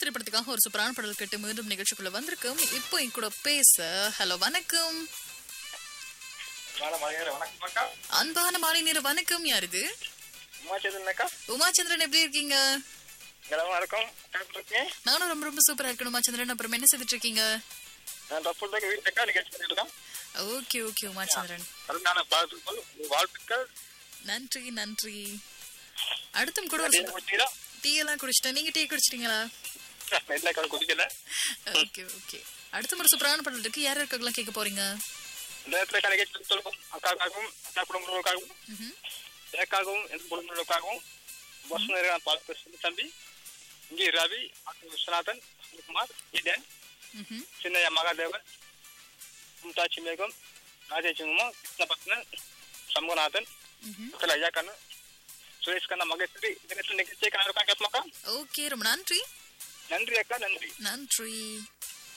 திரைப்படத்துக்காக ஒரு சூப்பரான பாடல் கேட்டு மீண்டும் நிகழ்ச்சிக்குள்ள வந்திருக்கோம் இப்போ என் கூட பேச ஹலோ வணக்கம் மேடம் மதியம் வணக்கம் அக்கா அன்பான மாலை நேர வணக்கம் யார் இது உமாச்சந்திரன் அக்கா உமாச்சந்திரன் எப்படி இருக்கீங்க நிலவா இருக்கும் எப்படி இருக்கீங்க நானும் ரொம்ப ரொம்ப சூப்பரா இருக்கணும் உமாச்சந்திரன் அப்புறம் என்ன செய்துட்டு இருக்கீங்க நான் தப்பு தான் வீட்டு அக்கா நிகழ்ச்சி பண்ணிட்டு இருக்கேன் ஓகே ஓகே உமாச்சந்திரன் அருமையான வாழ்த்துக்கள் வாழ்த்துக்கள் நன்றி நன்றி அடுத்தும் கூட ஒரு டீ குடிச்சீங்களா டீ எல்லாம் குடிச்சிட்டேன் நீங்க டீ குடிச்சிட்டீங்களா நெல்ல அக்கா குடிக்கல ஓகே ஓகே அடுத்த ஒரு சூப்பரான பாடல் இருக்கு யார் யாருக்கெல்லாம் கேட்க போறீங்க இந்த இடத்துல அக்கா நிகழ்ச்சி சொல்லுவோம் அக்காக்காகவும் அக்கா குடும்பங்களுக்காகவும் ம்ஹும். எனக்காகவும் என் குடும்பங்களுக்காகவும் பஸ் நேரம் பார்த்து சொல்லு தம்பி இங்கே ரவி அக்கு விஸ்வநாதன் குமார் ஈடன் ம்ஹும். சின்னையா மகாதேவன் மும்தாஜி மேகம் ராஜேஜுங்கம்மா கிருஷ்ணபத்னன் சண்முகநாதன் ம்ஹும். மக்கள் ஐயா கண்ணு சுரேஷ் கண்ணா மகேஸ்வரி இந்த நேரத்தில் நிகழ்ச்சியை கண்ணா இருக்கா கேட்போம்க்கா ஓகே ரொம்ப நன்றி நன்றி அக்கா நன்றி நன்றி